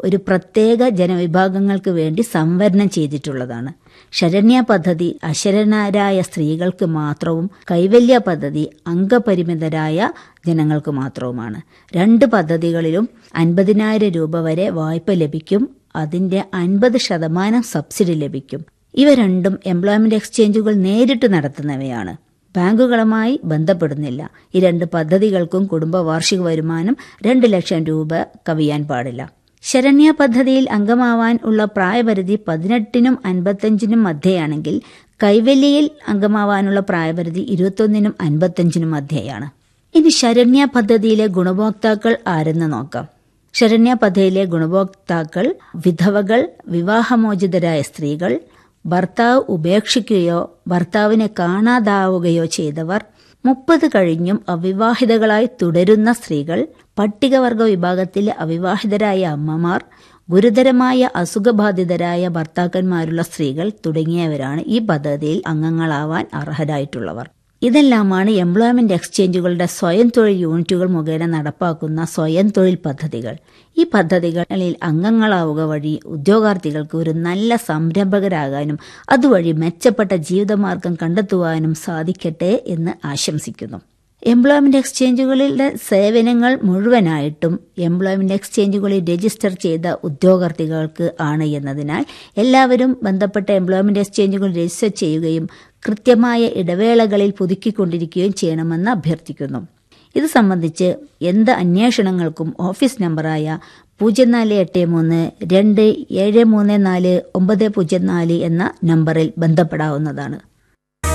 ഒരു പ്രത്യേക ജനവിഭാഗങ്ങൾക്ക് വേണ്ടി സംവരണം ചെയ്തിട്ടുള്ളതാണ് ശരണ്യ പദ്ധതി അശരണരായ സ്ത്രീകൾക്ക് മാത്രവും കൈവല്യ പദ്ധതി അംഗപരിമിതരായ ജനങ്ങൾക്ക് മാത്രവുമാണ് രണ്ട് പദ്ധതികളിലും അൻപതിനായിരം രൂപ വരെ വായ്പ ലഭിക്കും അതിന്റെ അൻപത് ശതമാനം സബ്സിഡി ലഭിക്കും ഇവ രണ്ടും എംപ്ലോയ്മെന്റ് എക്സ്ചേഞ്ചുകൾ നേരിട്ട് നടത്തുന്നവയാണ് ബാങ്കുകളുമായി ബന്ധപ്പെടുന്നില്ല ഈ രണ്ട് പദ്ധതികൾക്കും കുടുംബ വാർഷിക വരുമാനം രണ്ട് ലക്ഷം രൂപ കവിയാൻ പാടില്ല ശരണ്യ പദ്ധതിയിൽ അംഗമാവാൻ ഉള്ള പ്രായപരിധി പതിനെട്ടിനും അൻപത്തഞ്ചിനും മധ്യയാണെങ്കിൽ കൈവല്യയിൽ അംഗമാവാനുള്ള പ്രായപരിധി ഇരുപത്തൊന്നിനും അൻപത്തഞ്ചിനും മധ്യയാണ് ഇനി ശരണ്യ പദ്ധതിയിലെ ഗുണഭോക്താക്കൾ ആരെന്ന് നോക്കാം ശരണ്യ പദ്ധതിയിലെ ഗുണഭോക്താക്കൾ വിധവകൾ വിവാഹമോചിതരായ സ്ത്രീകൾ ഭർത്താവ് ഉപേക്ഷിക്കുകയോ ഭർത്താവിനെ കാണാതാവുകയോ ചെയ്തവർ മുപ്പത് കഴിഞ്ഞും അവിവാഹിതകളായി തുടരുന്ന സ്ത്രീകൾ പട്ടികവർഗ വിഭാഗത്തിലെ അവിവാഹിതരായ അമ്മമാർ ഗുരുതരമായ അസുഖബാധിതരായ ഭർത്താക്കന്മാരുള്ള സ്ത്രീകൾ തുടങ്ങിയവരാണ് ഈ പദ്ധതിയിൽ അംഗങ്ങളാവാൻ അർഹരായിട്ടുള്ളവർ ഇതെല്ലാമാണ് എംപ്ലോയ്മെന്റ് എക്സ്ചേഞ്ചുകളുടെ സ്വയം തൊഴിൽ യൂണിറ്റുകൾ മുഖേന നടപ്പാക്കുന്ന സ്വയം തൊഴിൽ പദ്ധതികൾ ഈ പദ്ധതികളിൽ അംഗങ്ങളാവുക വഴി ഉദ്യോഗാർത്ഥികൾക്ക് ഒരു നല്ല സംരംഭകരാകാനും അതുവഴി മെച്ചപ്പെട്ട ജീവിതമാർഗം കണ്ടെത്തുവാനും സാധിക്കട്ടെ എന്ന് ആശംസിക്കുന്നു എംപ്ലോയ്മെന്റ് എക്സ്ചേഞ്ചുകളിലെ സേവനങ്ങൾ മുഴുവനായിട്ടും എംപ്ലോയ്മെന്റ് എക്സ്ചേഞ്ചുകളിൽ രജിസ്റ്റർ ചെയ്ത ഉദ്യോഗാർത്ഥികൾക്ക് ആണ് എന്നതിനാൽ എല്ലാവരും ബന്ധപ്പെട്ട എംപ്ലോയ്മെന്റ് എക്സ്ചേഞ്ചുകൾ രജിസ്റ്റർ ചെയ്യുകയും കൃത്യമായ ഇടവേളകളിൽ പുതുക്കിക്കൊണ്ടിരിക്കുകയും ചെയ്യണമെന്ന് അഭ്യർത്ഥിക്കുന്നു ഇത് സംബന്ധിച്ച് എന്ത് അന്വേഷണങ്ങൾക്കും ഓഫീസ് നമ്പറായ പൂജ്യം നാല് എട്ട് മൂന്ന് രണ്ട് ഏഴ് മൂന്ന് നാല് ഒമ്പത് പൂജ്യം നാല് എന്ന നമ്പറിൽ ബന്ധപ്പെടാവുന്നതാണ്